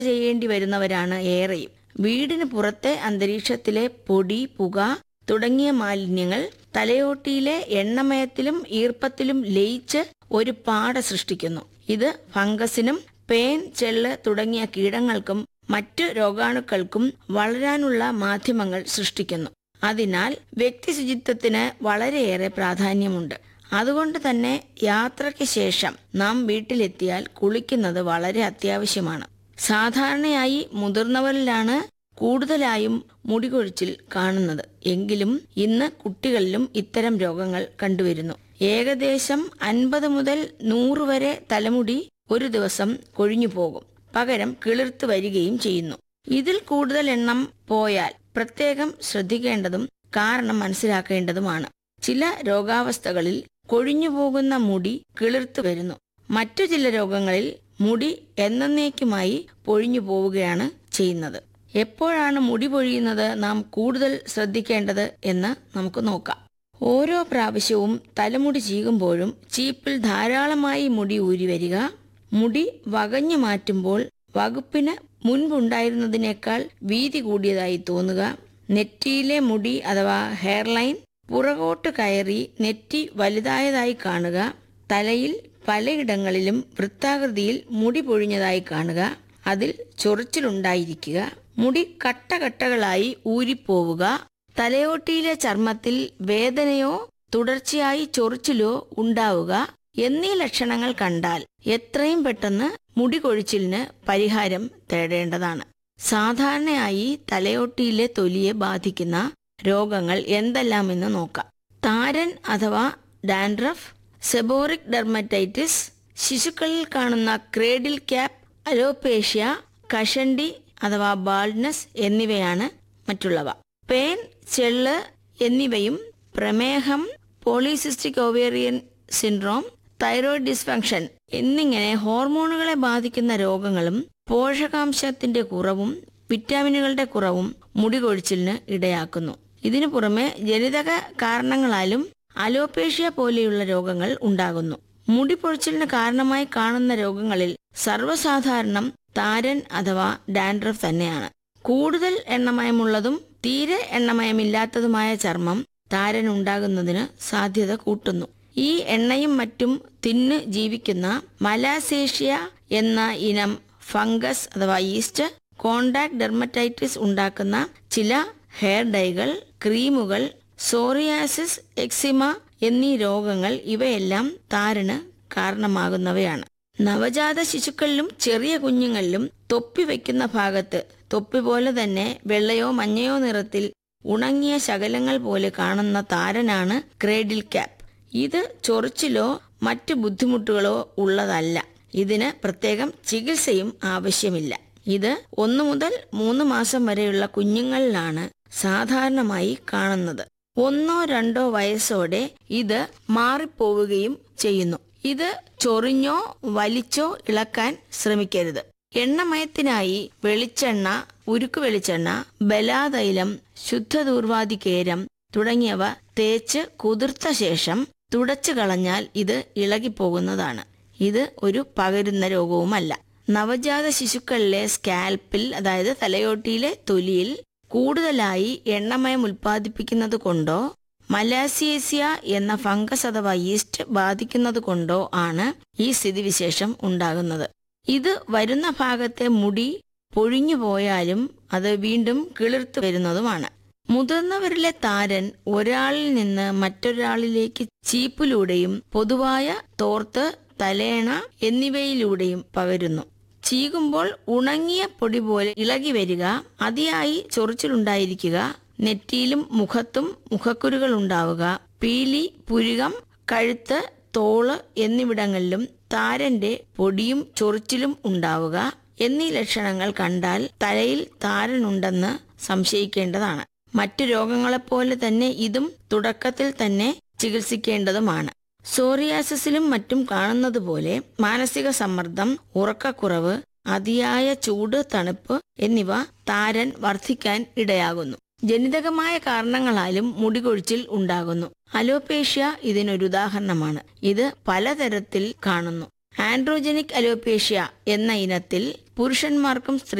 ചെയ്യേണ്ടി വരുന്നവരാണ് ഏറെയും വീടിന് പുറത്തെ അന്തരീക്ഷത്തിലെ പൊടി പുക തുടങ്ങിയ മാലിന്യങ്ങൾ തലയോട്ടിയിലെ എണ്ണമയത്തിലും ഈർപ്പത്തിലും ലയിച്ച് ഒരു പാട സൃഷ്ടിക്കുന്നു ഇത് ഫംഗസിനും പേൻ ചെള്ള് തുടങ്ങിയ കീടങ്ങൾക്കും മറ്റു രോഗാണുക്കൾക്കും വളരാനുള്ള മാധ്യമങ്ങൾ സൃഷ്ടിക്കുന്നു അതിനാൽ വ്യക്തി ശുചിത്വത്തിന് വളരെയേറെ പ്രാധാന്യമുണ്ട് അതുകൊണ്ട് തന്നെ യാത്രയ്ക്ക് ശേഷം നാം വീട്ടിലെത്തിയാൽ കുളിക്കുന്നത് വളരെ അത്യാവശ്യമാണ് സാധാരണയായി മുതിർന്നവരിലാണ് കൂടുതലായും മുടികൊഴിച്ചിൽ കാണുന്നത് എങ്കിലും ഇന്ന് കുട്ടികളിലും ഇത്തരം രോഗങ്ങൾ കണ്ടുവരുന്നു ഏകദേശം അൻപത് മുതൽ നൂറ് വരെ തലമുടി ഒരു ദിവസം കൊഴിഞ്ഞു പോകും പകരം കിളിർത്ത് വരികയും ചെയ്യുന്നു ഇതിൽ കൂടുതൽ എണ്ണം പോയാൽ പ്രത്യേകം ശ്രദ്ധിക്കേണ്ടതും കാരണം മനസ്സിലാക്കേണ്ടതുമാണ് ചില രോഗാവസ്ഥകളിൽ കൊഴിഞ്ഞു പോകുന്ന മുടി കിളിർത്തു വരുന്നു മറ്റു ചില രോഗങ്ങളിൽ മുടി എന്നേക്കുമായി പൊഴിഞ്ഞു പോവുകയാണ് ചെയ്യുന്നത് എപ്പോഴാണ് മുടി പൊഴിയുന്നത് നാം കൂടുതൽ ശ്രദ്ധിക്കേണ്ടത് എന്ന് നമുക്ക് നോക്കാം ഓരോ പ്രാവശ്യവും തലമുടി ചീകുമ്പോഴും ചീപ്പിൽ ധാരാളമായി മുടി ഊരി വരിക മുടി വകഞ്ഞു മാറ്റുമ്പോൾ വകുപ്പിന് മുൻപുണ്ടായിരുന്നതിനേക്കാൾ വീതി കൂടിയതായി തോന്നുക നെറ്റിയിലെ മുടി അഥവാ ഹെയർലൈൻ പുറകോട്ട് കയറി നെറ്റി വലുതായതായി കാണുക തലയിൽ പലയിടങ്ങളിലും വൃത്താകൃതിയിൽ മുടി പൊഴിഞ്ഞതായി കാണുക അതിൽ ചൊറിച്ചിലുണ്ടായിരിക്കുക മുടി കട്ടകട്ടകളായി ഊരിപ്പോവുക തലയോട്ടിയിലെ ചർമ്മത്തിൽ വേദനയോ തുടർച്ചയായി ചൊറിച്ചിലോ ഉണ്ടാവുക എന്നീ ലക്ഷണങ്ങൾ കണ്ടാൽ എത്രയും പെട്ടെന്ന് മുടി കൊഴിച്ചിലിന് പരിഹാരം തേടേണ്ടതാണ് സാധാരണയായി തലയോട്ടിയിലെ തൊലിയെ ബാധിക്കുന്ന രോഗങ്ങൾ എന്തെല്ലാമെന്ന് നോക്കാം താരൻ അഥവാ ഡാൻഡ്രഫ് സെബോറിക് ഡെർമറ്റൈറ്റിസ് ശിശുക്കളിൽ കാണുന്ന ക്രേഡിൽ ക്യാപ്പ് അലോപേഷ്യ കഷണ്ടി അഥവാ ബാൾഡ്നസ് എന്നിവയാണ് മറ്റുള്ളവ പേൻ ചെള്ള് എന്നിവയും പ്രമേഹം polycystic ovarian syndrome thyroid dysfunction എന്നിങ്ങനെ ഹോർമോണുകളെ ബാധിക്കുന്ന രോഗങ്ങളും പോഷകാംശത്തിന്റെ കുറവും വിറ്റാമിനുകളുടെ കുറവും മുടി കൊഴിച്ചിലിന് ഇടയാക്കുന്നു ഇതിനു പുറമെ ജനിതക കാരണങ്ങളാലും അലോപേഷ്യ പോലെയുള്ള രോഗങ്ങൾ ഉണ്ടാകുന്നു മുടി പൊഴിച്ചിലിന് കാരണമായി കാണുന്ന രോഗങ്ങളിൽ സർവ്വസാധാരണം താരൻ അഥവാ ഡാൻഡ്രഫ് തന്നെയാണ് കൂടുതൽ എണ്ണമയമുള്ളതും തീരെ എണ്ണമയമില്ലാത്തതുമായ ചർമ്മം താരൻ ഉണ്ടാകുന്നതിന് സാധ്യത കൂട്ടുന്നു ഈ എണ്ണയും മറ്റും തിന്ന് ജീവിക്കുന്ന മലാസേഷ്യ എന്ന ഇനം ഫംഗസ് അഥവാ ഈസ്റ്റ് കോണ്ടാക്ട് ഡെർമറ്റൈറ്റിസ് ഉണ്ടാക്കുന്ന ചില ഹെയർ ഡൈകൾ ക്രീമുകൾ സോറിയാസിസ് എക്സിമ എന്നീ രോഗങ്ങൾ ഇവയെല്ലാം താരന് കാരണമാകുന്നവയാണ് നവജാത ശിശുക്കളിലും ചെറിയ കുഞ്ഞുങ്ങളിലും തൊപ്പി വയ്ക്കുന്ന ഭാഗത്ത് തൊപ്പി പോലെ തന്നെ വെള്ളയോ മഞ്ഞയോ നിറത്തിൽ ഉണങ്ങിയ ശകലങ്ങൾ പോലെ കാണുന്ന താരനാണ് ക്രേഡിൽ ക്യാപ്പ് ഇത് ചൊറിച്ചിലോ മറ്റു ബുദ്ധിമുട്ടുകളോ ഉള്ളതല്ല ഇതിന് പ്രത്യേകം ചികിത്സയും ആവശ്യമില്ല ഇത് ഒന്നു മുതൽ മൂന്ന് മാസം വരെയുള്ള കുഞ്ഞുങ്ങളിലാണ് സാധാരണമായി കാണുന്നത് ഒന്നോ രണ്ടോ വയസ്സോടെ ഇത് മാറിപ്പോവുകയും ചെയ്യുന്നു ഇത് ചൊറിഞ്ഞോ വലിച്ചോ ഇളക്കാൻ ശ്രമിക്കരുത് എണ്ണമയത്തിനായി വെളിച്ചെണ്ണ ഉരുക്ക് വെളിച്ചെണ്ണ ബലാതൈലം ശുദ്ധദൂർവാദി കേരം തുടങ്ങിയവ തേച്ച് കുതിർത്ത ശേഷം തുടച്ചു കളഞ്ഞാൽ ഇത് ഇളകിപ്പോകുന്നതാണ് ഇത് ഒരു പകരുന്ന രോഗവുമല്ല നവജാത ശിശുക്കളിലെ സ്കാൽപ്പിൽ അതായത് തലയോട്ടിയിലെ തൊലിയിൽ കൂടുതലായി എണ്ണമയം ഉൽപ്പാദിപ്പിക്കുന്നത് കൊണ്ടോ മലാസിയേസിയ എന്ന ഫംഗസ് അഥവാ ഈസ്റ്റ് ബാധിക്കുന്നത് കൊണ്ടോ ആണ് ഈ സ്ഥിതിവിശേഷം ഉണ്ടാകുന്നത് ഇത് വരുന്ന ഭാഗത്തെ മുടി പൊഴിഞ്ഞു പോയാലും അത് വീണ്ടും കിളിർത്തു വരുന്നതുമാണ് മുതിർന്നവരിലെ താരൻ ഒരാളിൽ നിന്ന് മറ്റൊരാളിലേക്ക് ചീപ്പിലൂടെയും പൊതുവായ തോർത്ത് തലേണ എന്നിവയിലൂടെയും പകരുന്നു ചീകുമ്പോൾ ഉണങ്ങിയ പൊടി പോലെ ഇളകി വരിക അതിയായി ചൊറിച്ചിലുണ്ടായിരിക്കുക നെറ്റിയിലും മുഖത്തും മുഖക്കുരുകൾ ഉണ്ടാവുക പീലി പുരുകം കഴുത്ത് തോള് എന്നിവിടങ്ങളിലും താരന്റെ പൊടിയും ചൊറിച്ചിലും ഉണ്ടാവുക എന്നീ ലക്ഷണങ്ങൾ കണ്ടാൽ തലയിൽ താരനുണ്ടെന്ന് സംശയിക്കേണ്ടതാണ് മറ്റു രോഗങ്ങളെപ്പോലെ തന്നെ ഇതും തുടക്കത്തിൽ തന്നെ ചികിത്സിക്കേണ്ടതുമാണ് സോറിയാസിസിലും മറ്റും കാണുന്നത് പോലെ മാനസിക സമ്മർദ്ദം ഉറക്കക്കുറവ് അതിയായ ചൂട് തണുപ്പ് എന്നിവ താരൻ വർദ്ധിക്കാൻ ഇടയാകുന്നു ജനിതകമായ കാരണങ്ങളാലും മുടികൊഴിച്ചിൽ ഉണ്ടാകുന്നു അലോപേഷ്യ ഇതിനൊരു ഉദാഹരണമാണ് ഇത് പലതരത്തിൽ കാണുന്നു ആൻഡ്രോജനിക് അലോപേഷ്യ എന്ന ഇനത്തിൽ പുരുഷന്മാർക്കും